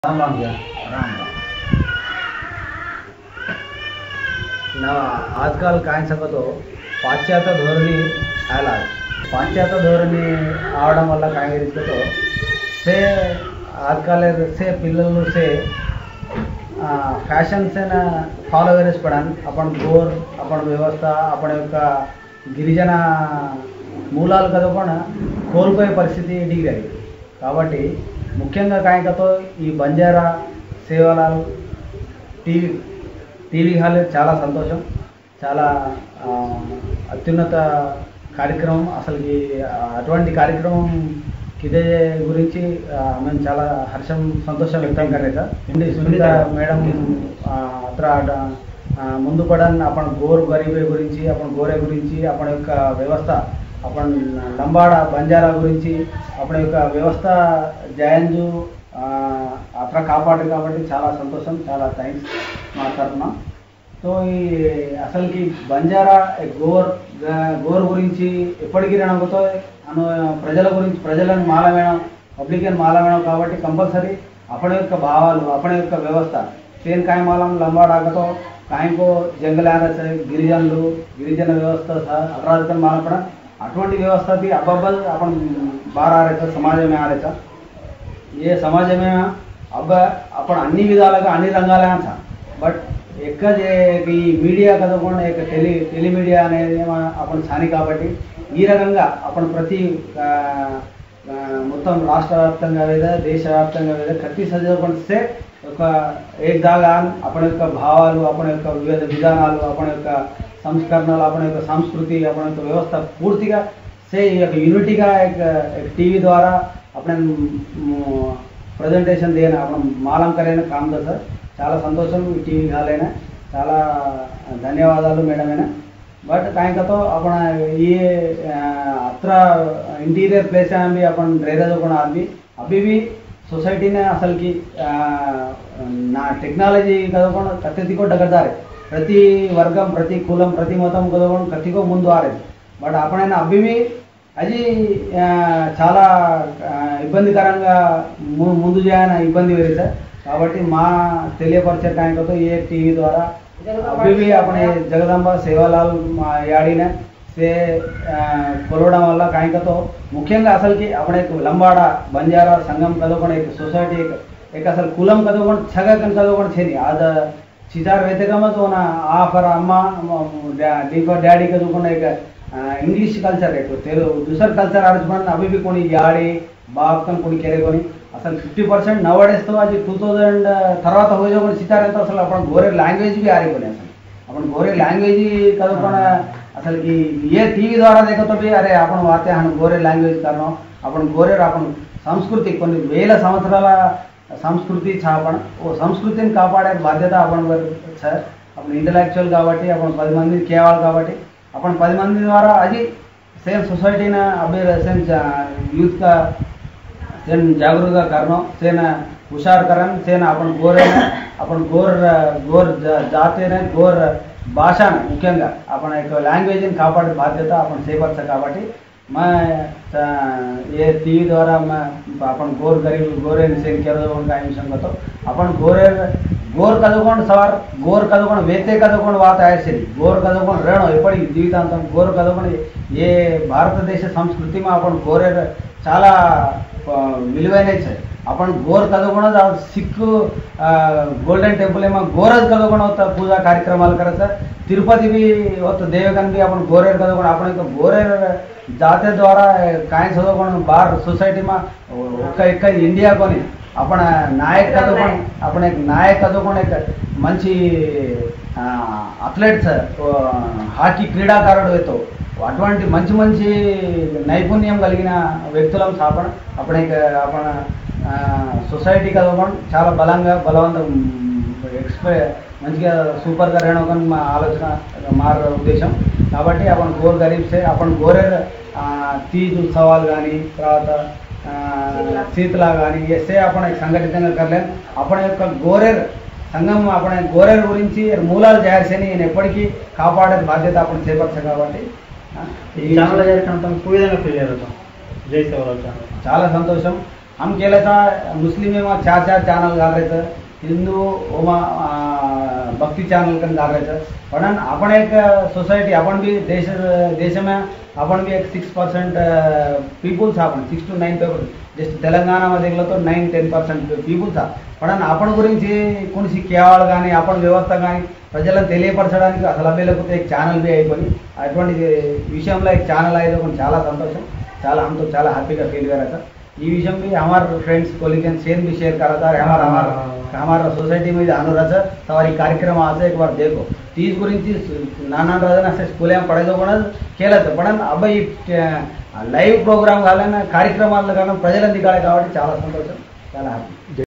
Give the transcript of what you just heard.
राम राम भैया राम राम ना आजकाल काय सांगतो పాశ్చాత్య ధోరణి आला पाश्चात्य ధోరణి आवడం వల్ల काय करीतो से आजकाल से पिల్లలు से फॅशन से ना फॉलोअर्स पडान आपण गोर आपण వ్యవస్థ आपण యొక్క గిరిజన మూలాలు కదా కూడా కోల్పోయే పరిస్థితి డిగ్రీ కాబట్టి ముఖ్యంగా కాయకతో ఈ బంజారా సేవలాల్ టీవీ టీవీ హాల్ చాలా సంతోషం చాలా ఆ, అత్యున్నత కార్యక్రమం అసలుకి అటువంటి కార్యక్రమం ఇదే గురించి ఆ, మేము చాలా హర్షం సంతోషం వ్యక్తం కరేత ఇండి సునీత మేడం ఆ, అత్ర ఆ, ముందు పడన్ आपण గోర్ గరీబే గురించి आपण గోరే గురించి आपण యొక్క వ్యవస్థ आपण లంబాడ బంజారా గురించి आपण యొక్క వ్యవస్థ జయంజు అట్లా కాపాడు కాబట్టి చాలా సంతోషం చాలా థ్యాంక్స్ మా తరఫున సో ఈ అసలుకి బంజారా ఈ గోర్ గా- గోర్ గురించి ఎప్పటికీ రణకుతో అను ప్రజల గురించి ప్రజలను మాలమేయడం పబ్లిక్ మాలమేయడం కాబట్టి కంపల్సరీ అప్పటి యొక్క భావాలు అప్పటి యొక్క వ్యవస్థ సేన్ కాయమాలం లంబాడాకతో కాయంకో జంగలాన గిరిజనులు గిరిజన వ్యవస్థ అపరాధికం మాలపడం అటువంటి వ్యవస్థకి అబ్బబ్బల్ आपण बाहेर आणायचं समाजమే ఆడాयचा ఏ సమాజమే అబ్బ आपण అన్ని విధాలుగా అన్ని రంగాలే బట్ ఎక్క ఈ మీడియా కదకుండా ఇక టెలి టెలిమీడియా అనేది మన- आपण ఛాని కాబట్టి ఈ రకంగా आपण ప్రతి ఆ, ఆ, మొత్తం రాష్ట్ర వ్యాప్తంగా లేదా దేశవ్యాప్తంగా లేదా ప్రతి చదువుకుంటే ఒక ఏక్ దాగా आपण యొక్క భావాలు आपण యొక్క వివిధ విధానాలు आपण యొక్క సంస్కరణలు आपण యొక్క సంస్కృతి आपण యొక్క వ్యవస్థ పూర్తిగా సే ఈ యొక్క యూనిటీగా एक एक टीव्ही द्वारा आपण ప్రజెంటేషన్ దేన आपण మాలం కరైన కామ్ దా సార్ చాలా సంతోషం ఈ టీవీ హాలైనా చాలా ధన్యవాదాలు మేడమైనా बट काय करतो आपण ये अ, अत्र इंटीरियर प्लेस आहे आम्ही आपण ड्रेरेज पण आम्ही अभी भी సొసైటీనే అసలుకి ఆ, నా టెక్నాలజీ కదకొని కత్తికో డగడతారు ప్రతి వర్గం ప్రతి కులం ప్రతి మతం కదకొని కత్తికో ముందు ఆరేది బట్ అప్పుడైనా అభివి అది ఆ, చాలా ఆ, ఇబ్బందికరంగా ము- ముందు చేయన ఇబ్బంది వేరే సార్ కాబట్టి మా తెలియపరిచే టైంతో ఏ టీవీ ద్వారా अभी भी अपने जगदम्बा सेवालाल మా యాడిన సే ఆ, కొలవడం వల్ల కాయకతో ముఖ్యంగా అసలుకి అప్పుడు एक లంబాడ బంజారా సంఘం కదొకण एक सोसायटी एक एक असल कुलम कदोकण छगकन कदोकण छे नी आज चितार वेते का मत होना आ फर अम्मा डीफर डॅडी कदोकण एक इंग्लिश कल्चर आहे तो तेलो दुसर कल्चर आज पण अभी भी कोणी याडी బాప్ కన్ కొన్ని కేరే కొని అసలు ఫిఫ్టీ పర్సెంట్ నవడేస్తో అది టూ థౌజండ్ తర్వాత హోజో కొన్ని సితారంతో అసలు అప్పుడు గోరే లాంగ్వేజ్ भी ఆరిపోయి అసలు अपन गोरे लैंग्वेज कदो पण असल की ये टीवी द्वारा देखो तो भी अरे आपण वाते हम गोरे लैंग्वेज करनो आपण गोरे आपण సంస్కృతి కొన్ని వేల సంవత్సరాల సంస్కృతి చాపణ ఓ సంస్కృతిని కాపాడే బాధ్యత आपण वर సార్ आपण ఇంటలెక్చువల్ కాబట్టి आपण పది మందిని కేవాలి కాబట్టి आपण పది మంది ద్వారా అది సేమ్ సొసైటీన అభి సేమ్ యూత్ का सेन जागरूक करणं सेन हुशार करण सेन आपण गोर आपण गोर गोर जा- जातीने गोर భాషను ముఖ్యంగా आपण एक లాంగ్వేజ్ని కాపాడే బాధ్యత आपण చేపట్ట కాబట్టి मैं त- ये टीव्ही द्वारा मैं आपण गोर गरीब गोरे सेन केरदोण काय सांगतो आपण गोरे गोर కదుకొని సార్ గోర్ కదుకొని వేతే కదుకొని వాత ఆయసేది గోర్ కదుకొని రేణం ఎప్పటికి జీవితాంతం గోర్ కదుకొని ఏ భారతదేశ సంస్కృతిમાં आपण గోరే చాలా ఆ, విలువైనవి సార్ आपण गोर कदोगण सिख गोल्डन टेम्पल एમાં गोरज कदोगण होता पूजा कार्यक्रमाला करायचा तिरुपती बी होतं देवगण बी आपण गोरेर कदोगण आपण एक गोरेर जातेद्वारा काय सदोगण बार सोसायटीમાં ఒక్క ఎక్క ఇండియా కొని आपण నాయక్ కదోగण आपण एक నాయక్ కదోగण एक మంచి అథ్లెట్ సార్ హాకీ క్రీడాకారుడు అవుతావు అటువంటి మంచి మంచి నైపుణ్యం కలిగిన వ్యక్తులం సాపణ అప్పుడు ఇక అప్పుడు సొసైటీ కదవడం చాలా బలంగా బలవంతం ఎక్స్పై మంచిగా సూపర్గా రేణుకని మా ఆలోచన మా ఉద్దేశం కాబట్టి అప్పుడు గోర్ గరీబ్సే అప్పుడు గోరే తీజ్ ఉత్సవాలు కానీ తర్వాత శీతలా కానీ ఎస్ఏ అప్పుడు సంఘటితంగా కర్లేం అప్పుడు యొక్క గోరేర్ సంఘం అప్పుడు గోరేర్ గురించి మూలాలు చేయాల్సి నేను ఎప్పటికీ కాపాడే బాధ్యత అప్పుడు చేపట్ట కాబట్టి ఈ ఛానల్ జరిగినంత ఏ విధంగా ఫీల్ అయ్యారు జై సేవరావు ఛానల్ చాలా సంతోషం हम केलं था मुस्लिम में वहाँ चार चार चॅनल घालायचं हिंदू ओमा भक्ती चॅनल पण घालायचं पण आपण एक सोसायटी आपण बी देश देश में आपण बी एक सिक्स पर्सेंट पीपुल्स आपण six to nine people just తెలంగాణमध्ये गेलो तो నైన్ టెన్ పర్సెంట్ పీపుల్స్ पण आपण గురించి కొనిసి కేవాళ్ళు కానీ आपण వ్యవస్థ కానీ ప్రజలకు తెలియపరచడానికి అసలు లేకపోతే एक ఛానల్ బి అయిపోయి అటువంటి విషయంలో एक ఛానల్ అయితే కొంచెం చాలా సంతోషం చాలా हम तो చాలా హ్యాపీగా ఫీల్ करा था ఈ विषय भी हमारे फ्रेंड्स कोलिगन शेयर भी शेयर करा था हमारा हमारा हमारा सोसायटी में अनुरा सर सवारी कार्यक्रम आज एक बार देखो तीस గురించి నాన్న రోజున అసలు స్కూల్ ఏం పడేదో కూడా కేలేదు పడన్ అబ్బాయి లైవ్ ప్రోగ్రామ్ కావాలన్నా కార్యక్రమాల్లో కానీ ప్రజలు దిగాలి కాబట్టి చాలా సంతోషం చాలా హ్యాపీ